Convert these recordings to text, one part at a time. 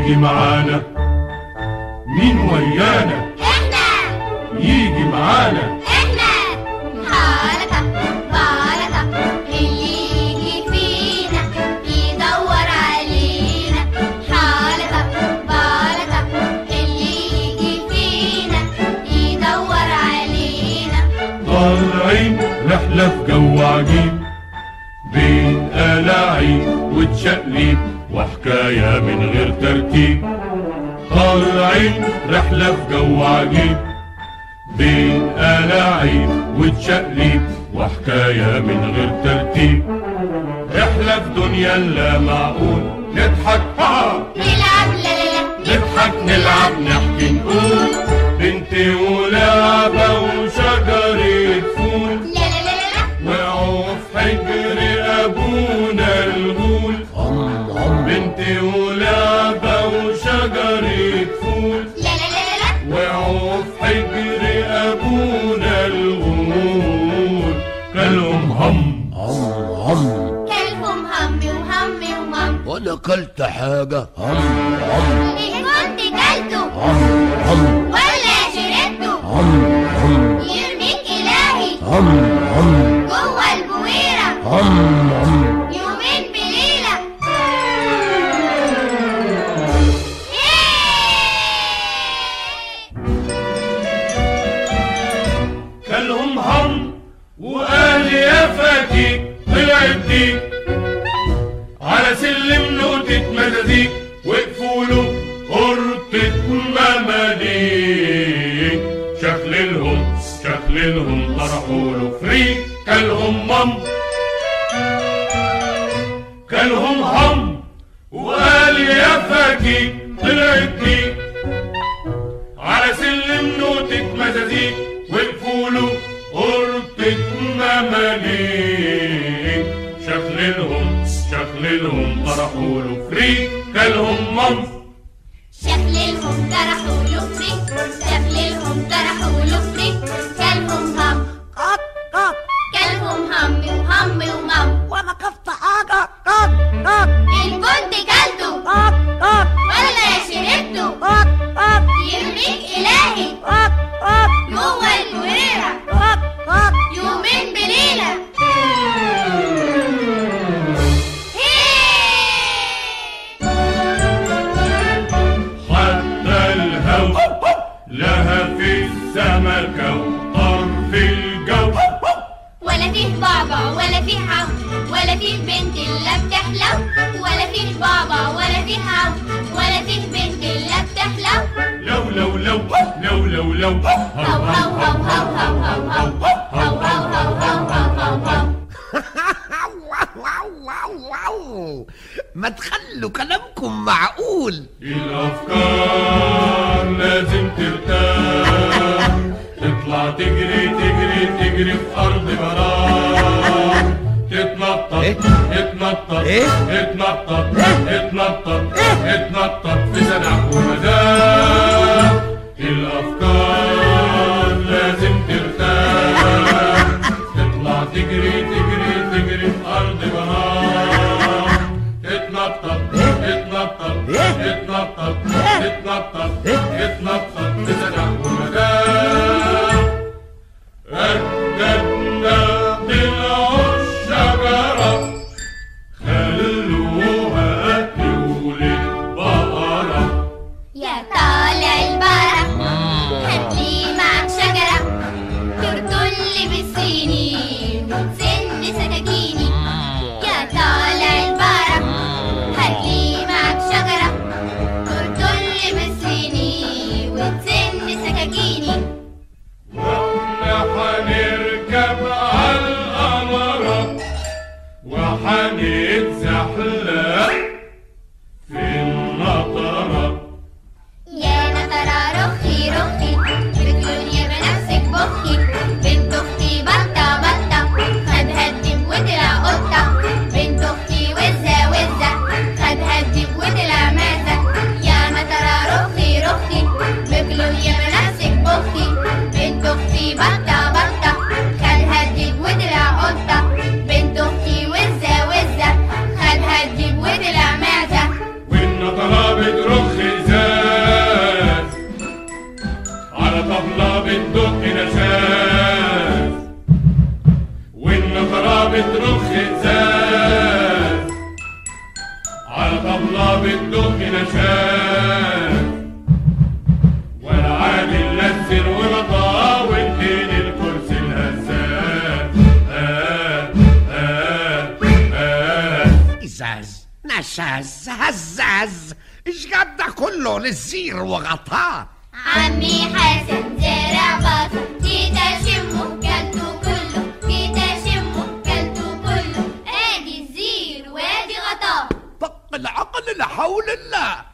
يجي معانا مين ويانا احنا يجي معانا احنا حركة بركة اللي يجي فينا يدور علينا حركة بركة اللي يجي فينا يدور علينا طالعين رحلة في جو عجيب بين ألاعيب وتشقليب وحكاية من غير ترتيب طالعين رحلة في جو عجيب بين ألاعيب وتشقليب وحكاية من غير ترتيب رحلة في دنيا لا معقول نضحك ها نلعب لا لا لا نضحك نلعب نحكي نقول بنت ولعبة وشجرة فول لا لا لا لا وقعوا في حجر أبونا الغول بنت ولعبة وشجرة فول لا لا لا لا وقعوا في حجر أبونا الغول كلهم هم كلهم همي وهمي ومم ولا كلت حاجة هم هم إيه كنت كلته هم هم ولا شربته هم هم يرميك إلهي هم هم جوه البويرة هم هم يومين بليلة كلهم هم وقال يا فاتيك طلعت ديك على سلم نوتة مزازيك وقفوا له قرطة مماليك شكللهم شكللهم طرحوا له فريك كلهم مم كلهم هم وقال يا فاتيك طلعت ديك على سلم نوتة مزازيك وقفوا له قرطة مماليك شكللهم شكللهم طرحوا له فريك كلهم منف شكلهم طرحوا له فريك شكلهم طرحوا له فريك كلهم هم كلهم همي وهمي ومم وانا كلت حاجة قط قط إن كنت كلته قط قط ولا شربته قط قط يرميك إلهي قط قط جوه البويرة قط قط يومين بليلة حتى الهوى لها في السمكة وطرف الجو ولا فيه بابا ولا فيه عم ولا فيه بنت الا بتحلو ولا فيه بابا ولا فيه عم ولا فيه بنت الا بتحلو لو لو لو لو لو لو هو هو هو هو هو هو هو هو هو هو هو هو هو ما تخلوا كلامكم معقول الأفكار لازم ترتاح تطلع تجري تجري تجري في أرض براح تتنطط إيه؟ تتنطط إيه؟ تتنطط إيه؟ تتنطط تتنطط في سنع ومداح الأفكار لازم ترتاح تطلع تجري تجري تجري في أرض براح تتنطط تتنطط تتنطط تتنطط تتنطط بسنع ومداح أجدادنا طلعوا الشجرة خلوها تولد بقرة يا طالع البرق هاتلي معك شجرة ترتل بالسنين وتسن سكاكيني يا طالع البرق هاتلي معك شجرة ترتل بالسنين وتسن سكاكيني واحنا هنركب نشاز هزاز ايش جاب ده كله للزير وغطاه عمي حسن زارع بصل تيتا شمه كلته كله تيتا شمه كلته كله ادي الزير وادي غطاه طق العقل لا حول الله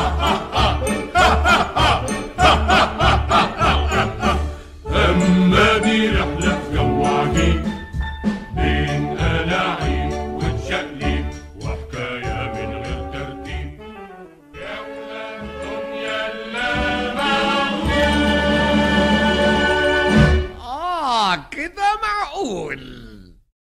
أما دي رحلة في جو عجيب بين ألاعيب وتشقليب وحكاية من غير ترتيب يا ولاد الدنيا لا معقول اه كده معقول